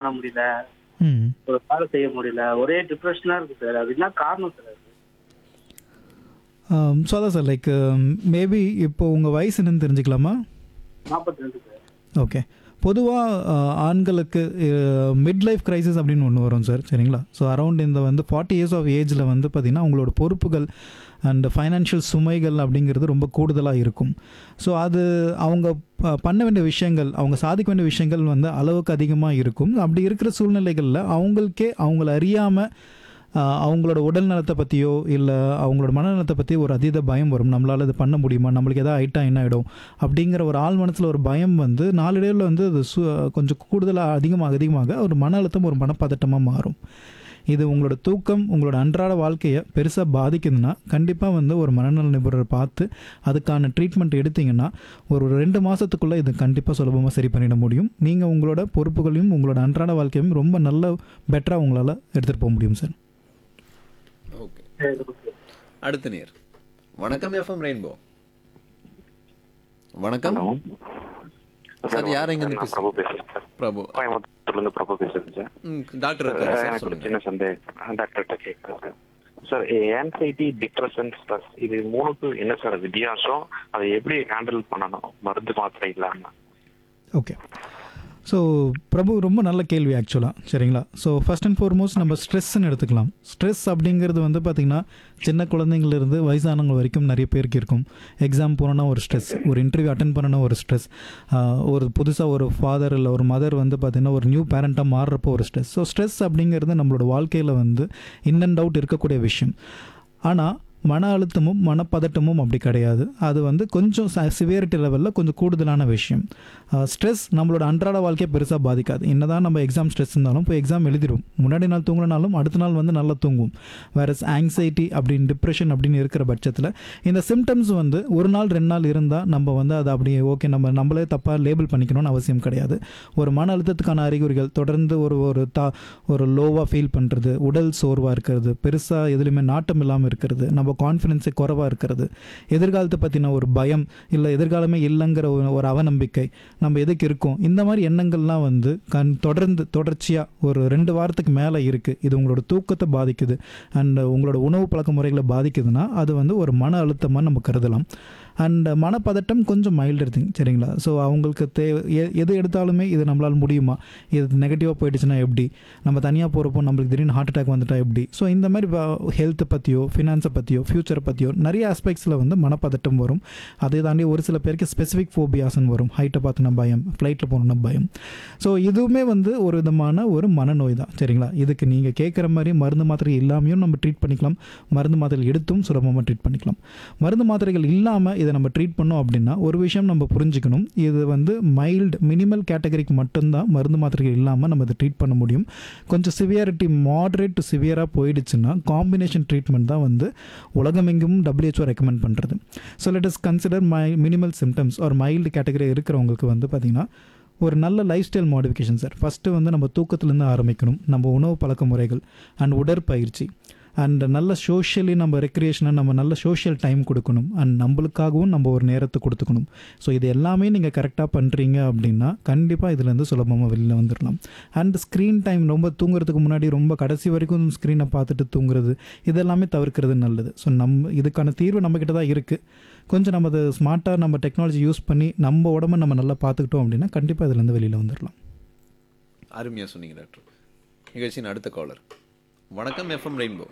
முடியல ம் ஒரு வேலை செய்ய முடியல ஒரே டிப்ரெஷனா இருக்கு சார் அது என்ன காரணம் சார் அது ஸோ அதான் சார் லைக் மேபி இப்போ உங்கள் வயசு என்னன்னு தெரிஞ்சுக்கலாமா நாற்பத்தி ரெண்டு சார் ஓகே பொதுவாக ஆண்களுக்கு மிட் லைஃப் கிரைசிஸ் அப்படின்னு ஒன்று வரும் சார் சரிங்களா ஸோ அரௌண்ட் இந்த வந்து ஃபார்ட்டி இயர்ஸ் ஆஃப் ஏஜில் வந்து பார்த்திங்கன்னா அவங்களோட பொறுப்புகள் அண்ட் ஃபைனான்ஷியல் சுமைகள் அப்படிங்கிறது ரொம்ப கூடுதலாக இருக்கும் ஸோ அது அவங்க ப- பண்ண வேண்டிய விஷயங்கள் அவங்க சாதிக்க வேண்டிய விஷயங்கள் வந்து அளவுக்கு அதிகமாக இருக்கும் அப்படி இருக்கிற சூழ்நிலைகளில் அவங்களுக்கே அவங்கள அறியாமல் ஆஹ் அவங்களோட உடல் நலத்தை பற்றியோ இல்லை அவங்களோட மனநலத்தை பற்றி ஒரு அதீத பயம் வரும் நம்மளால் இது பண்ண முடியுமா நம்மளுக்கு எதாவது ஆயிட்டா என்ன ஆகிடும் அப்படிங்கிற ஒரு ஆள் மனசில் ஒரு பயம் வந்து நாளடைவில் வந்து அது சு கொஞ்சம் கூடுதலாக அதிகமாக அதிகமாக ஒரு மன அழுத்தம் ஒரு மனப்பதட்டமாக மாறும் இது உங்களோட தூக்கம் உங்களோட அன்றாட வாழ்க்கையை பெருசாக பாதிக்குதுன்னா கண்டிப்பாக வந்து ஒரு மனநல நிபுணரை பார்த்து அதுக்கான ட்ரீட்மெண்ட் எடுத்தீங்கன்னா ஒரு ரெண்டு மாதத்துக்குள்ளே இது கண்டிப்பாக சுலபமாக சரி பண்ணிட முடியும் நீங்கள் உங்களோட பொறுப்புகளையும் உங்களோட அன்றாட வாழ்க்கையும் ரொம்ப நல்ல பெட்டராக உங்களால் எடுத்துகிட்டு போக முடியும் சார் ஓகே சரி ஓகே அடுத்த நேர் வணக்கம் எஃப்எம் ரெயின்போ வணக்கம் சார் யார் எங்க இருந்து நான் பிரபு பேசுறேன் சார் பிரபு கோயம்புத்தூர்ல இருந்து பிரபு பேசுறேன் சார் ம், டாக்டர் இருக்காரு சார் எனக்கு ஒரு சொல்லுங்க சின்ன சந்தேகம் டாக்டர்கிட்ட கேட்குறேன் sir sir anxiety depression stress இது மூணுக்கும் என்ன சார் வித்தியாசம் அதை எப்படி ஹேண்டில் பண்ணணும் மருந்து மாத்திரை இல்லாம ஓகே ஸோ பிரபு ரொம்ப நல்ல கேள்வி ஆக்சுவலாக சரிங்களா ஸோ ஃபர்ஸ்ட் அண்ட் ஃபார்மோஸ்ட் நம்ம ஸ்ட்ரெஸ்ன்னு எடுத்துக்கலாம் ஸ்ட்ரெஸ் அப்படிங்கிறது வந்து பார்த்திங்கன்னா சின்ன குழந்தைங்கள்லேருந்து வயசானவங்க வரைக்கும் நிறைய பேருக்கு இருக்கும் எக்ஸாம் போனோன்னா ஒரு ஸ்ட்ரெஸ் ஒரு இன்டர்வியூ அட்டன் பண்ணனா ஒரு ஸ்ட்ரெஸ் ஒரு புதுசாக ஒரு ஃபாதர் இல்லை ஒரு மதர் வந்து பார்த்திங்கன்னா ஒரு நியூ பேரண்ட்டாக மாறுறப்போ ஒரு ஸ்ட்ரெஸ் ஸோ ஸ்ட்ரெஸ் அப்படிங்கிறது நம்மளோட வாழ்க்கையில் வந்து இன் அண்ட் அவுட் இருக்கக்கூடிய விஷயம் ஆனால் மன அழுத்தமும் மனப்பதட்டமும் அப்படி கிடையாது அது வந்து கொஞ்சம் சிவியரிட்டி லெவலில் கொஞ்சம் கூடுதலான விஷயம் ஸ்ட்ரெஸ் நம்மளோட அன்றாட வாழ்க்கையை பெருசாக பாதிக்காது என்னதான் நம்ம எக்ஸாம் ஸ்ட்ரெஸ் இருந்தாலும் இப்போ எக்ஸாம் எழுதிடும் முன்னாடி நாள் தூங்கினாலும் அடுத்த நாள் வந்து நல்லா தூங்கும் வேற ஆங்ஸைட்டி அப்படின்னு டிப்ரெஷன் அப்படின்னு இருக்கிற பட்சத்தில் இந்த சிம்டம்ஸ் வந்து ஒரு நாள் ரெண்டு நாள் இருந்தால் நம்ம வந்து அதை அப்படியே ஓகே நம்ம நம்மளே தப்பாக லேபிள் பண்ணிக்கணும்னு அவசியம் கிடையாது ஒரு மன அழுத்தத்துக்கான அறிகுறிகள் தொடர்ந்து ஒரு ஒரு தா ஒரு லோவாக ஃபீல் பண்ணுறது உடல் சோர்வாக இருக்கிறது பெருசாக எதுலையுமே நாட்டம் இல்லாமல் இருக்கிறது நம்ம கான்ஃபிடென்ஸே குறைவாக இருக்கிறது எதிர்காலத்தை பற்றின ஒரு பயம் இல்லை எதிர்காலமே இல்லைங்கிற ஒரு ஒரு அவநம்பிக்கை நம்ம எதுக்கு இருக்கோம் இந்த மாதிரி எண்ணங்கள்லாம் வந்து கண் தொடர்ந்து தொடர்ச்சியாக ஒரு ரெண்டு வாரத்துக்கு மேலே இருக்குது இது உங்களோட தூக்கத்தை பாதிக்குது அண்ட் உங்களோட உணவு பழக்க முறைகளை பாதிக்குதுன்னா அது வந்து ஒரு மன அழுத்தமாக நம்ம கருதலாம் அண்ட் மனப்பதட்டம் கொஞ்சம் மைல்டு திங் சரிங்களா ஸோ அவங்களுக்கு தே எ- எது எடுத்தாலுமே இது நம்மளால் முடியுமா இது நெகட்டிவாக போயிடுச்சுன்னா எப்படி நம்ம தனியாக போகிறப்போ நம்மளுக்கு திடீர்னு ஹார்ட் அட்டாக் வந்துட்டா எப்படி ஸோ இந்த மாதிரி ஹெல்த்தை பற்றியோ ஃபினான்ஸை பற்றியோ ஃப்யூச்சரை பற்றியோ நிறைய ஆஸ்பெக்ட்ஸில் வந்து மனப்பதட்டம் வரும் அதை தாண்டி ஒரு சில பேருக்கு ஸ்பெசிஃபிக் ஃபோபியாஸ்ன்னு வரும் ஹைட்டை பார்த்துனா பயம் ஃப்ளைட்டில் போகணுன்னா பயம் ஸோ இதுவுமே வந்து ஒரு விதமான ஒரு மனநோய் தான் சரிங்களா இதுக்கு நீங்கள் கேட்குற மாதிரி மருந்து மாத்திரை இல்லாமையும் நம்ம ட்ரீட் பண்ணிக்கலாம் மருந்து மாத்திரைகள் எடுத்தும் சுலபமாக ட்ரீட் பண்ணிக்கலாம் மருந்து மாத்திரைகள் இல்லாமல் இதை நம்ம ட்ரீட் பண்ணோம் அப்படின்னா ஒரு விஷயம் நம்ம புரிஞ்சுக்கணும் இது வந்து மைல்டு மினிமல் கேட்டகரிக்கு மட்டும்தான் மருந்து மாத்திரைகள் இல்லாமல் நம்ம இதை ட்ரீட் பண்ண முடியும் கொஞ்சம் சிவியாரிட்டி மாடரேட் டு சிவியராக போயிடுச்சுன்னா காம்பினேஷன் ட்ரீட்மெண்ட் தான் வந்து உலகமெங்கும் WHO ரெக்கமெண்ட் பண்ணுறது so let us consider my minimal symptoms ஒரு மைல்டு கேட்டகரி இருக்கிறவங்களுக்கு வந்து பார்த்திங்கன்னா ஒரு நல்ல life style modification sir first வந்து நம்ம தூக்கத்துலேருந்து ஆரம்பிக்கணும் நம்ம உணவு பழக்க முறைகள் அண்ட் உடற்பயிற்சி அண்ட் நல்ல சோஷியலி நம்ம ரெக்ரியேஷனாக நம்ம நல்ல சோஷியல் டைம் கொடுக்கணும் அண்ட் நம்மளுக்காகவும் நம்ம ஒரு நேரத்தை கொடுத்துக்கணும் ஸோ இது எல்லாமே நீங்கள் கரெக்டாக பண்ணுறீங்க அப்படின்னா கண்டிப்பாக இதுலேருந்து சுலபமாக வெளியில் வந்துடலாம் அண்ட் ஸ்க்ரீன் டைம் ரொம்ப தூங்குறதுக்கு முன்னாடி ரொம்ப கடைசி வரைக்கும் ஸ்க்ரீனை பார்த்துட்டு தூங்குறது இதெல்லாமே தவிர்க்கிறது நல்லது ஸோ நம்ம இதுக்கான தீர்வு நம்மக்கிட்ட தான் இருக்குது கொஞ்சம் நம்ம அதை ஸ்மார்ட்டாக நம்ம டெக்னாலஜி யூஸ் பண்ணி நம்ம உடம்ப நம்ம நல்லா பார்த்துக்கிட்டோம் அப்படின்னா கண்டிப்பாக இதுலேருந்து வெளியில் வந்துடலாம் அருமையா சொன்னீங்க டாக்டர் நிகழ்ச்சியின் அடுத்த காலர் வணக்கம் எஃப்எம் ரெயின்போ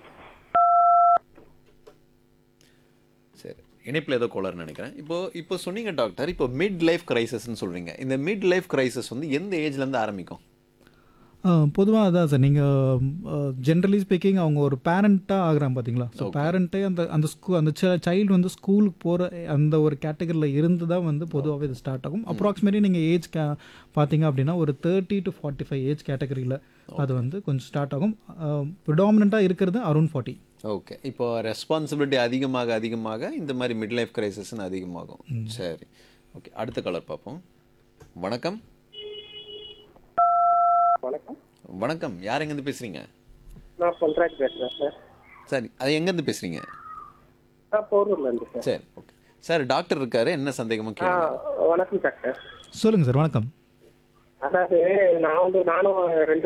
சரி இணைப்பில் ஏதோ கோளர்னு நினைக்கிறேன் இப்போ இப்போ சொன்னீங்க டாக்டர் இப்போ மிட் லைஃப் கிரைசஸ்ன்னு சொல்றீங்க இந்த மிட் லைஃப் கிரைசஸ் வந்து எந்த ஏஜ்லேருந்து ஆரம்பிக்கும் பொதுவாக அதான் சார் நீங்கள் ஜென்ரலி ஸ்பீக்கிங் அவங்க ஒரு பேரண்ட்டாக ஆகுறாங்க பார்த்தீங்களா ஸோ பேரண்ட்டே அந்த அந்த ஸ்கூ அந்த சைல்டு வந்து ஸ்கூலுக்கு போகிற அந்த ஒரு கேட்டகரியில் இருந்து தான் வந்து பொதுவாகவே இது ஸ்டார்ட் ஆகும் அப்ராக்சிமேட்லி நீங்கள் ஏஜ் கே பார்த்தீங்க அப்படின்னா ஒரு thirty to forty five age கேட்டகரியில் அது வந்து கொஞ்சம் ஸ்டார்ட் ஆகும் ப்ரிடாமினண்ட்டாக இருக்கிறது அரௌண்ட் ஃபார்ட்டி ஓகே இப்போ ரெஸ்பான்சிபிலிட்டி அதிகமாக அதிகமாக இந்த மாதிரி மிட் லைஃப் கிரைசஸ்ன்னு அதிகமாகும் சரி ஓகே அடுத்த கலர் பார்ப்போம் வணக்கம் வணக்கம் வணக்கம் யார் எங்கேருந்து பேசுறீங்க நான் பொன்ராஜ் பேசுறேன் சார் சரி அது எங்கேருந்து பேசுறீங்க நான் போரூர்ல இருந்து சார் சரி ஓகே சார் டாக்டர் இருக்காரு என்ன சந்தேகமும் ஆ கேளுங்க வணக்கம் டாக்டர் சொல்லுங்கள் சார் வணக்கம் அதாவது நான் வந்து நானும் ரெண்டு